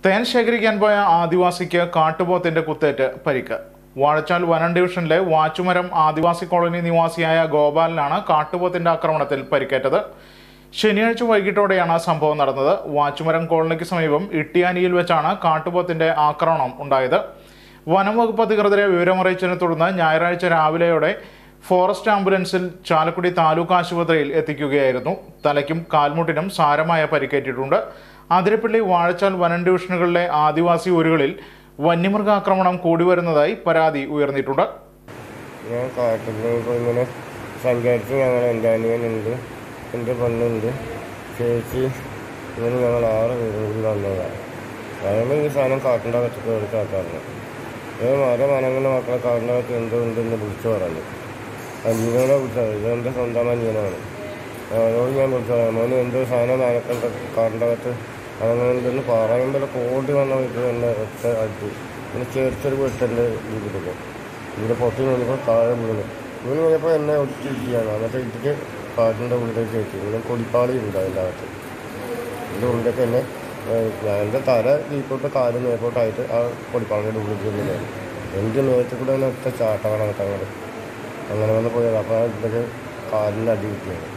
തേൻ ശേഖരിക്കാൻ പോയ ആദിവാസിക്ക് കാട്ടുപോത്തിന്റെ കുത്തേറ്റ് പരിക്ക് വാഴച്ചാൽ വനം ഡിവിഷനിലെ വാച്ചുമരം ആദിവാസി കോളനി നിവാസിയായ ഗോപാലിനാണ് കാട്ടുപോത്തിന്റെ ആക്രമണത്തിൽ പരിക്കേറ്റത് ശനിയാഴ്ച വൈകിട്ടോടെയാണ് സംഭവം നടന്നത് വാച്ചുമരം കോളനിക്ക് സമീപം ഇട്ടിയാനിയിൽ വെച്ചാണ് കാട്ടുപോത്തിന്റെ ആക്രമണം ഉണ്ടായത് വനം വകുപ്പ് അധികൃതരെ വിവരമറിയിച്ചതിനെ തുടർന്ന് ഞായറാഴ്ച രാവിലെയോടെ ഫോറസ്റ്റ് ആംബുലൻസിൽ ചാലക്കുടി താലൂക്ക് ആശുപത്രിയിൽ എത്തിക്കുകയായിരുന്നു തലയ്ക്കും കാൽമുട്ടിനും സാരമായ പരിക്കേറ്റിട്ടുണ്ട് അതിരപ്പള്ളി വാഴച്ചാൽ വനം ഡിവിഷനുകളിലെ ആദിവാസി ഊരുകളിൽ വന്യമൃഗാക്രമണം കൂടി വരുന്നതായി പരാതി ഉയർന്നിട്ടുണ്ട് ഞാൻ കാട്ടിലേക്ക് ഇങ്ങനെ സഞ്ചരിച്ച് ഞങ്ങൾ എൻ്റെ അനിയനുണ്ട് എൻ്റെ പെണ്ണുണ്ട് ചേച്ചി ഇങ്ങനെ ഞങ്ങൾ ആറ് പേരും വന്നതാണ് അയാൾ ഈ സാധനം കാട്ടിൻ്റെ അകത്ത് കയറി കാട്ടാറുണ്ട് ഏ മരം അനങ്ങുന്ന മക്കളെ കാട്ടിൻ്റെ അകത്ത് എന്തോ ഉണ്ടെന്ന് വിളിച്ചു പറഞ്ഞു അനിയനോടെ വിളിച്ചത് ഇത് എൻ്റെ സ്വന്തം അനിയനാണ് അവരോട് ഞാൻ വിളിച്ചു പറയാം മോന് എന്തോ സാധനം അനക്കണ്ട കാട്ടിൻ്റെ അകത്ത് അനങ്ങുന്നുണ്ടെന്ന് പറയുമ്പോൾ കോടി വന്ന വീട്ടിൽ എന്നെ ഒറ്റ അടി പിന്നെ ചേർച്ചൊരു വീട്ടിൻ്റെ വീട്ടിലേക്ക് ഇവിടെ പൊട്ടി വീണപ്പോൾ താഴെ വീണു വീണ് കഴിഞ്ഞപ്പോൾ എന്നെ ഒട്ടിരിക്കുകയാണ് എന്നിട്ട് ഇട്ടിട്ട് കാട്ടിൻ്റെ ഉള്ളിലേക്ക് കയറ്റി ഇങ്ങനെ കൊടിപ്പാളി ഉണ്ട് അതിൻ്റെ അകത്ത് ഇതിൻ്റെ ഉള്ളിലേക്ക് തന്നെ ഏഹ്, ഞാൻ എൻ്റെ തല കീപ്പോട്ട് കാല് മേപ്പോട്ടായിട്ട് ആ കൊടിപ്പാളിയുടെ ഉള്ളിൽ ചെല്ലുന്നത് എൻ്റെ മേത്ത് കൂടെ തന്നെ ഒറ്റ ചാട്ടമാണ് അങ്ങോട്ട് അങ്ങോട്ട് അങ്ങനെ വന്ന് പോയത് അപ്പോൾ ആ ഇതിലേക്ക് കാലിൻ്റെ അടി കിട്ടിയത്